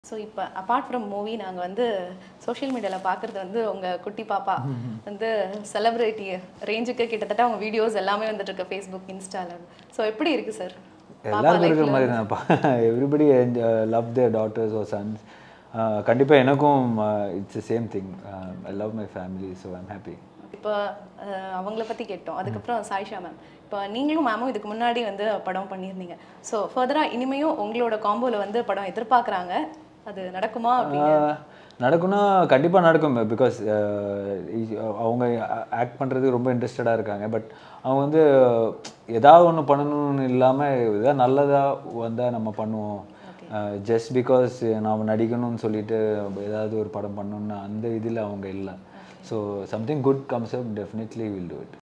so இப்போ apart from movie நாங்கள் வந்து சோஷியல் மீடியாவில் பார்க்குறது வந்து உங்கள் குட்டி பாப்பா வந்து செலிப்ரிட்டி ரேஞ்சுக்கு கிட்டத்தட்ட அவங்க வீடியோஸ் எல்லாமே வந்துட்டு இருக்கு ஃபேஸ்புக் இன்ஸ்டால ஸோ எப்படி இருக்கு சார் எல்லாருக்கும் இருக்கிற மாதிரி தான்ப்பா everybody love their daughters or sons கண்டிப்பாக எனக்கும் it's same thing I love my family so I'm happy இப்போ அஹ், அவங்கள பற்றி கேட்டோம் அதுக்கப்புறம் சாயிஷா மேம் இப்போ நீங்களும் மேமும் இதுக்கு முன்னாடி வந்து படம் பண்ணியிருந்தீங்க ஸோ ஃபர்தராக இனிமேயும் உங்களோட காம்போவில் வந்து படம் எதிர்பார்க்குறாங்க அது நடக்குமா அப்படின்னு நடக்கும்னா கண்டிப்பாக நடக்கும் பிகாஸ் அவங்க ஆக்ட் பண்ணுறதுக்கு ரொம்ப இன்ட்ரெஸ்டடாக இருக்காங்க பட் அவங்க வந்து ஏதாவது ஒன்று பண்ணணும்னு இல்லாமல் ஏதாவது நல்லதாக வந்தால் நம்ம பண்ணுவோம் ஜஸ்ட் பிகாஸ் நாம் நடிக்கணும்னு சொல்லிட்டு ஏதாவது ஒரு படம் பண்ணணும்னு அந்த இதில் அவங்க இல்லை so something good comes up definitely will do it